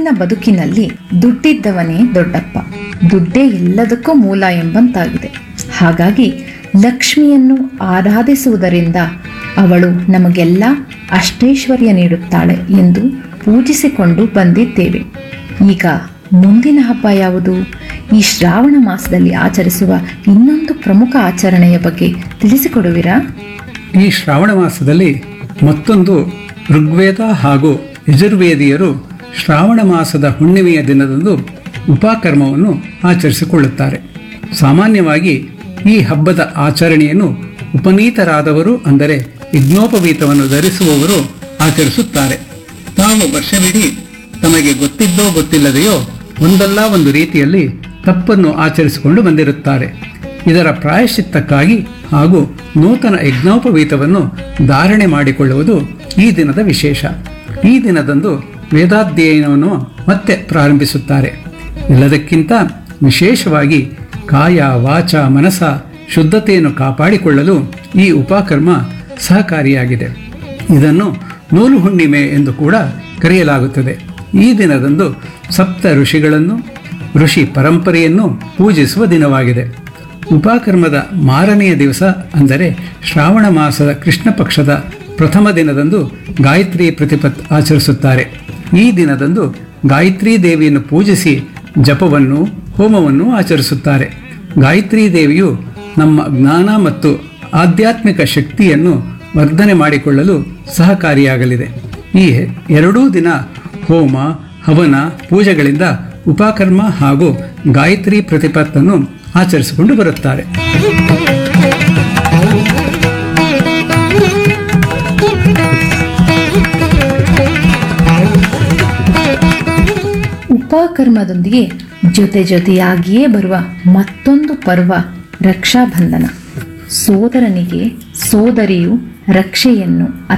ಇಂದಿನ ಬದುಕಿನಲ್ಲಿ ದುಡ್ಡಿದ್ದವನೇ ದೊಡ್ಡಪ್ಪ ದುಡ್ಡೇ ಎಲ್ಲದಕ್ಕೂ ಮೂಲ ಎಂಬಂತಾಗಿದೆ ಹಾಗಾಗಿ ಲಕ್ಷ್ಮಿಯನ್ನು ಆರಾಧಿಸುವುದರಿಂದ ಅವಳು ನಮಗೆಲ್ಲ ಅಷ್ಟೈಶ್ವರ್ಯ ನೀಡುತ್ತಾಳೆ ಎಂದು ಪೂಜಿಸಿಕೊಂಡು ಬಂದಿದ್ದೇವೆ ಈಗ ಮುಂದಿನ ಹಬ್ಬ ಯಾವುದು ಈ ಶ್ರಾವಣ ಮಾಸದಲ್ಲಿ ಆಚರಿಸುವ ಇನ್ನೊಂದು ಪ್ರಮುಖ ಆಚರಣೆಯ ಬಗ್ಗೆ ತಿಳಿಸಿಕೊಡುವಿರಾ ಈ ಶ್ರಾವಣ ಮಾಸದಲ್ಲಿ ಮತ್ತೊಂದು ಋಗ್ವೇದ ಹಾಗೂ ಯಜುರ್ವೇದಿಯರು ಶ್ರಾವಣ ಮಾಸದ ಹುಣ್ಣಿಮೆಯ ದಿನದಂದು ಉಪಕರ್ಮವನ್ನು ಆಚರಿಸಿಕೊಳ್ಳುತ್ತಾರೆ ಸಾಮಾನ್ಯವಾಗಿ ಈ ಹಬ್ಬದ ಆಚರಣೆಯನ್ನು ಉಪನೀತರಾದವರು ಅಂದರೆ ಯಜ್ಞೋಪವೀತವನ್ನು ಧರಿಸುವವರು ಆಚರಿಸುತ್ತಾರೆ ತಾವು ವರ್ಷವಿಡೀ ತಮಗೆ ಗೊತ್ತಿದ್ದೋ ಗೊತ್ತಿಲ್ಲದೆಯೋ ಒಂದಲ್ಲ ಒಂದು ರೀತಿಯಲ್ಲಿ ತಪ್ಪನ್ನು ಆಚರಿಸಿಕೊಂಡು ಬಂದಿರುತ್ತಾರೆ ಇದರ ಪ್ರಾಯಶ್ಚಿತ್ತಕ್ಕಾಗಿ ಹಾಗೂ ನೂತನ ಯಜ್ಞೋಪವೀತವನ್ನು ಧಾರಣೆ ಮಾಡಿಕೊಳ್ಳುವುದು ಈ ದಿನದ ವಿಶೇಷ ಈ ದಿನದಂದು ವೇದಾಧ್ಯಯನವನ್ನು ಮತ್ತೆ ಪ್ರಾರಂಭಿಸುತ್ತಾರೆ ಎಲ್ಲದಕ್ಕಿಂತ ವಿಶೇಷವಾಗಿ ಕಾಯ ವಾಚ ಮನಸ ಶುದ್ಧತೆಯನ್ನು ಕಾಪಾಡಿಕೊಳ್ಳಲು ಈ ಉಪಕರ್ಮ ಸಹಕಾರಿಯಾಗಿದೆ ಇದನ್ನು ನೂಲು ಹುಣ್ಣಿಮೆ ಎಂದು ಕೂಡ ಕರೆಯಲಾಗುತ್ತದೆ ಈ ದಿನದಂದು ಸಪ್ತ ಋಷಿಗಳನ್ನು ಋಷಿ ಪರಂಪರೆಯನ್ನು ಪೂಜಿಸುವ ದಿನವಾಗಿದೆ ಉಪಕರ್ಮದ ಮಾರನೆಯ ದಿವಸ ಅಂದರೆ ಶ್ರಾವಣ ಮಾಸದ ಕೃಷ್ಣ ಪಕ್ಷದ ಪ್ರಥಮ ದಿನದಂದು ಗಾಯತ್ರಿ ಪ್ರತಿಪತ್ ಆಚರಿಸುತ್ತಾರೆ ಈ ದಿನದಂದು ಗಾಯತ್ರಿ ದೇವಿಯನ್ನು ಪೂಜಿಸಿ ಜಪವನ್ನು ಹೋಮವನ್ನು ಆಚರಿಸುತ್ತಾರೆ ಗಾಯತ್ರಿ ದೇವಿಯು ನಮ್ಮ ಜ್ಞಾನ ಮತ್ತು ಆಧ್ಯಾತ್ಮಿಕ ಶಕ್ತಿಯನ್ನು ವರ್ಧನೆ ಮಾಡಿಕೊಳ್ಳಲು ಸಹಕಾರಿಯಾಗಲಿದೆ ಈ ಎರಡೂ ದಿನ ಹೋಮ ಹವನ ಪೂಜೆಗಳಿಂದ ಉಪಕರ್ಮ ಹಾಗೂ ಗಾಯತ್ರಿ ಪ್ರತಿಪತ್ತನ್ನು ಆಚರಿಸಿಕೊಂಡು ಬರುತ್ತಾರೆ ಉಪಕರ್ಮದೊಂದಿಗೆ ಜೊತೆ ಜೊತೆಯಾಗಿಯೇ ಬರುವ ಮತ್ತೊಂದು ಪರ್ವ ರಕ್ಷಾಬಂಧನ ಸೋದರನಿಗೆ ಸೋದರಿಯು ರಕ್ಷೆಯನ್ನು